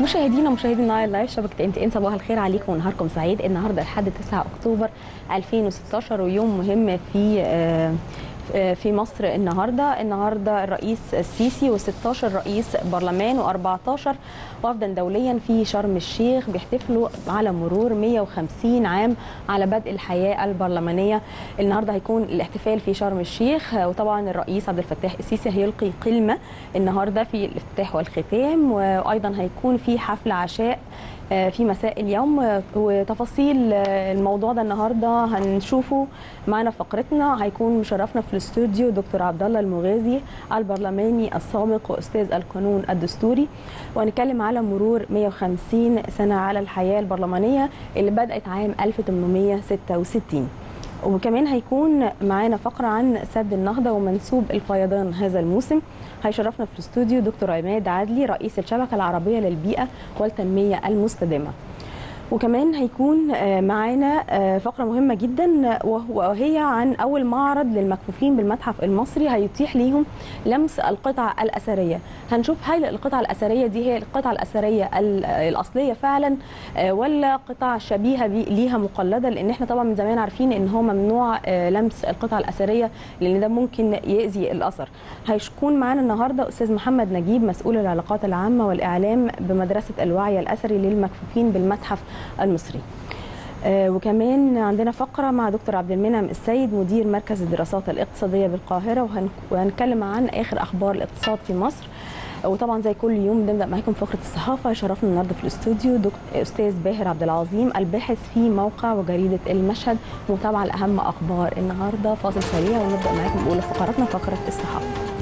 مشاهدينا مشاهدي النايل لايف شبكه انت ان صباح الخير عليكم ونهاركم سعيد النهارده الحد 9 اكتوبر 2016 ويوم مهم في آه، آه، في مصر النهارده النهارده الرئيس السيسي و16 رئيس برلمان و14 وفدا دوليا في شرم الشيخ بيحتفلوا على مرور 150 عام على بدء الحياه البرلمانيه النهارده هيكون الاحتفال في شرم الشيخ آه، وطبعا الرئيس عبد الفتاح السيسي هيلقي كلمه النهارده في الافتتاح والختام وايضا هيكون في حفل عشاء آه، في مساء اليوم آه، وتفاصيل آه، الموضوع ده النهارده هنشوفه معنا في فقرتنا هيكون مشرفنا في الاستوديو دكتور عبد الله المغازي البرلماني السابق واستاذ القانون الدستوري وهنتكلم على مرور 150 سنه على الحياه البرلمانيه اللي بدات عام 1866 وكمان هيكون معانا فقرة عن سد النهضة ومنسوب الفيضان هذا الموسم هيشرفنا في الاستوديو دكتور عماد عدلي رئيس الشبكة العربية للبيئة والتنمية المستدامة وكمان هيكون آه، معانا آه، فقرة مهمة جدا وهو- وهي عن أول معرض للمكفوفين بالمتحف المصري هيتيح ليهم لمس القطع الأثرية هنشوف هل القطع الأثرية دي هي القطع الأثرية ال- الأصلية فعلا آه، ولا قطع شبيهة بي- ليها مقلدة لأن احنا طبعا من زمان عارفين إن هو ممنوع آه، لمس القطع الأثرية لأن ده ممكن يأذي الأثر هيكون معانا النهاردة أستاذ محمد نجيب مسؤول العلاقات العامة والإعلام بمدرسة الوعي الأثري للمكفوفين بالمتحف المصري آه، وكمان عندنا فقرة مع دكتور عبد المنعم السيد مدير مركز الدراسات الاقتصادية بالقاهرة وهن- وهنتكلم عن آخر أخبار الاقتصاد في مصر وطبعا زي كل يوم بنبدا معاكم فقره الصحافه يشرفنا النهارده في الاستوديو دكتور استاذ باهر عبد العظيم الباحث في موقع وجريده المشهد متابعه لاهم اخبار النهارده فاصل سريع ونبدا معاكم باولى فقراتنا فقره الصحافه